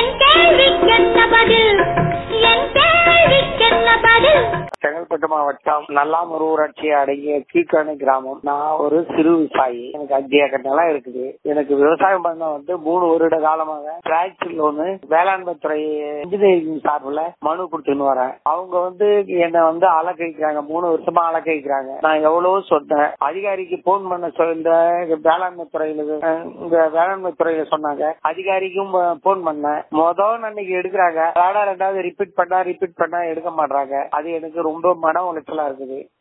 என் கேள்விக்கென்ன பதில் என் கேள்விக்கென்ன பதில் செங்கல்பட்டு மாவட்டம் நல்லாமூர் ஊராட்சி அடங்கிய கீழ்கணி கிராமம் நான் ஒரு சிறு விவசாயி எனக்கு அஞ்சு ஏக்கர் நிலம் இருக்குது எனக்கு விவசாயம் பண்ண வந்து மூணு வருட காலமாக டிராக்டர் லோனு வேளாண்மை துறை இன்ஜினியரிங் சார்பில் மனு கொடுத்துன்னு வரேன் அவங்க வந்து என்னை வந்து அலக்கழிக்கிறாங்க மூணு வருஷமா அலக்கழிக்கிறாங்க நான் எவ்வளவோ சொன்னேன் அதிகாரிக்கு போன் பண்ண சொல்ல வேளாண்மை துறையில அஹ், இந்த வேளாண்மை துறையில சொன்னாங்க அதிகாரிக்கும் போன் பண்ணேன் மொதல் அன்னைக்கு எடுக்கிறாங்க ரெண்டாவது ரெண்டாவது ரிப்பீட் பண்ணா ரிப்பீட் பண்ணா எடுக்க மாட்டாங்க அது எனக்கு ரொம்ப மன உளைச்சலா இருக்குது